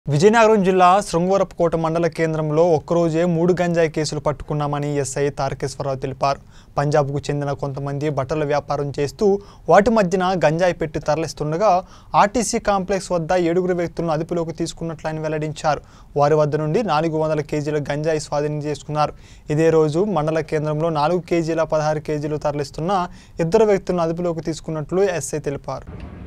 విజయనగరం జిల్లా శృంగవరపుకోట మండల కేంద్రంలో ఒక్కరోజే మూడు గంజాయి కేసులు పట్టుకున్నామని ఎస్ఐ తారకేశ్వరరావు తెలిపారు పంజాబ్కు చెందిన కొంతమంది బట్టల వ్యాపారం చేస్తూ వాటి మధ్యన గంజాయి పెట్టి తరలిస్తుండగా ఆర్టీసీ కాంప్లెక్స్ వద్ద ఏడుగురు వ్యక్తులను అదుపులోకి తీసుకున్నట్లు ఆయన వెల్లడించారు వారి వద్ద నుండి నాలుగు వందల కేజీల గంజాయి స్వాధీనం చేసుకున్నారు ఇదే రోజు మండల కేంద్రంలో నాలుగు కేజీల పదహారు కేజీలు తరలిస్తున్న ఇద్దరు వ్యక్తులను అదుపులోకి తీసుకున్నట్లు ఎస్ఐ తెలిపారు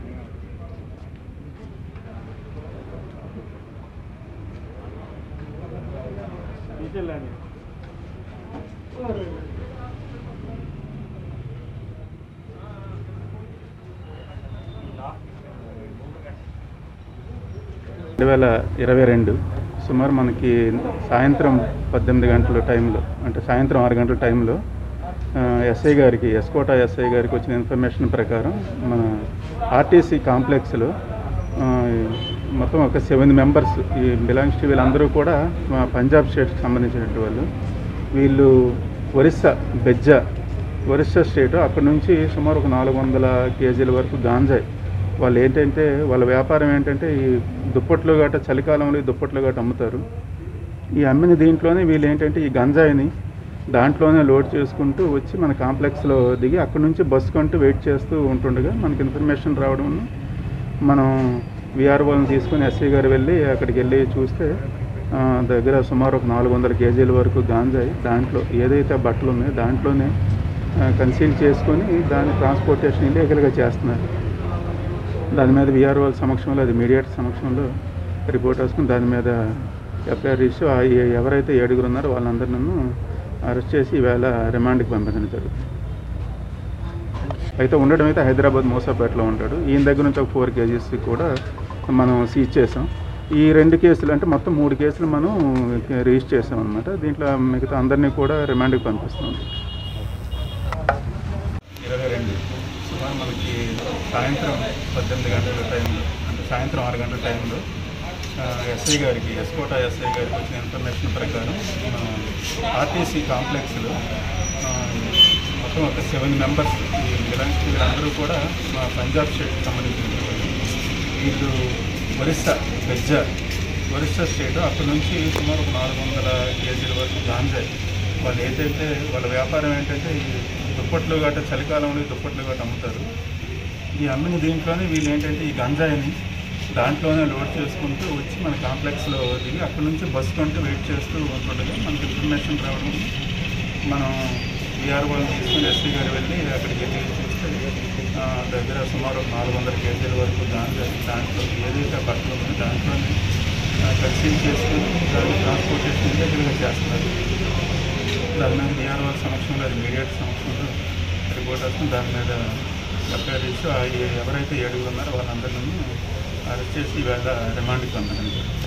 రెండు వేల ఇరవై రెండు సుమారు మనకి సాయంత్రం పద్దెనిమిది గంటల టైంలో అంటే సాయంత్రం ఆరు గంటల టైంలో ఆ, ఎస్ఐ గారికి ఎస్కోట ఎస్ఐ గారికి వచ్చిన ఇన్ఫర్మేషన్ ప్రకారం మన ఆర్టీసీ కాంప్లెక్స్లో ఆ, మొత్తం ఒక సెవెన్ మెంబర్స్ ఈ బిలాంగ్స్ టు వీళ్ళందరూ కూడా మా పంజాబ్ స్టేట్కి సంబంధించినటువంటి వాళ్ళు వీళ్ళు ఒరిస్సా బెజ్జా ఒరిస్సా స్టేట్ అక్కడ నుంచి సుమారు ఒక నాలుగు వందల కేజీల వరకు గాంజాయి వాళ్ళు ఏంటంటే వాళ్ళ వ్యాపారం ఏంటంటే ఈ దుప్పట్లు గట్ట చలికాలంలో ఈ దుప్పట్లు గట్ట అమ్ముతారు ఈ అమ్మిన దీంట్లోనే వీళ్ళు ఏంటంటే ఈ గంజాయిని దాంట్లోనే లోడ్ చేసుకుంటూ వచ్చి మన కాంప్లెక్స్లో దిగి అక్కడ నుంచి బస్సు కొంటూ వెయిట్ చేస్తూ ఉంటుండగా మనకి ఇన్ఫర్మేషన్ రావడం మనం విఆర్ఓని తీసుకుని ఎస్సీ గారు వెళ్ళి అక్కడికి వెళ్ళి చూస్తే ఆ, దగ్గర సుమారు ఒక నాలుగు వందల కేజీల వరకు గాంజాయి దాంట్లో ఏదైతే బట్టలు ఉన్నాయో దాంట్లోనే కన్సీల్ చేసుకొని దాన్ని ట్రాన్స్పోర్టేషన్ ఇల్లీగల్గా చేస్తున్నారు దాని మీద విఆర్ఓ సమక్షంలో అది మీడియేటర్ సమక్షంలో రిపోర్ట్ వేసుకుని దాని మీద ఎఫ్ఐఆర్ ఇష్యూ ఆ ఏ- ఎవరైతే ఏడుగురు ఉన్నారో వాళ్ళందరినూ అరెస్ట్ చేసి ఈవేళ రిమాండ్కి పంపించడం జరుగుతుంది అయితే ఉండడం అయితే హైదరాబాద్ మోసాపేటలో ఉంటాడు ఈయన దగ్గర నుంచి ఒక ఫోర్ కేజీస్ కూడా మనం సీజ్ చేసాం ఈ రెండు కేసులు అంటే మొత్తం మూడు కేసులు మనం రిజిస్టర్ చేసాం అనమాట దీంట్లో మిగతా అందరినీ కూడా రిమాండ్కి పంపిస్తాం ఇరవై రెండు సుమారు మనకి సాయంత్రం పద్దెనిమిది గంటల టైంలో అంటే సాయంత్రం ఆరు గంటల టైంలో ఆ, ఎస్ఐ గారికి ఎస్కోట ఎస్ఐ గారికి వచ్చిన ఇన్ఫర్మేషన్ ప్రకారం మన ఆర్టీసీ కాంప్లెక్స్లో ఆ, మొత్తం ఒక సెవెన్ మెంబర్స్ ఈ బిలాంగ్స్ వీళ్ళందరూ కూడా మా పంజాబ్ స్టేట్కి సంబంధించిన వాళ్ళు. వీళ్ళు ఒరిస్సా బెజ్జా ఒరిస్సా స్టేట్ అక్కడ నుంచి సుమారు ఒక నాలుగు వందల కేజీల వరకు గాంజాయి వాళ్ళు ఏంటంటే వాళ్ళ వ్యాపారం ఏంటంటే ఈ దుప్పట్లు గట్ట చలికాలంలో ఈ దుప్పట్లు గట్ట అమ్ముతారు ఈ అమ్మిన దీంట్లోనే వీళ్ళు ఏంటంటే ఈ గంజాయిని దాంట్లోనే లోడ్ చేసుకుంటూ వచ్చి మన కాంప్లెక్స్లో దిగి అక్కడ నుంచి బస్సు కొంటూ వెయిట్ చేస్తూ ఉంటుండగా మనకి ఇన్ఫర్మేషన్ రావడం మనం విఆర్ఓని తీసుకుని ఎస్సీ గారు వెళ్ళి అక్కడికి వెళ్ళి చూస్తే ఆ, దగ్గర సుమారు ఒక నాలుగు వందల కేజీల వరకు గాంజాయి దాంట్లో ఏదైతే బట్టలు ఉన్నాయో దాంట్లోనే కన్సీల్ చేసుకుని దాన్ని ట్రాన్స్పోర్టేషన్ ఇల్లీగల్గా చేస్తున్నారు దాని మీద విఆర్ఓ సమక్షంలో అది మీడియేట్ సమక్షంలో రిపోర్ట్ వస్తుంది దాని మీద ఎఫ్ఐఆర్ ఇచ్చి ఆ ఏ- ఎవరైతే ఏడుగురు ఉన్నారో వాళ్ళందరినీ అరెస్ట్ చేసి ఇవాళ రిమాండ్కి పంపడం జరిగింది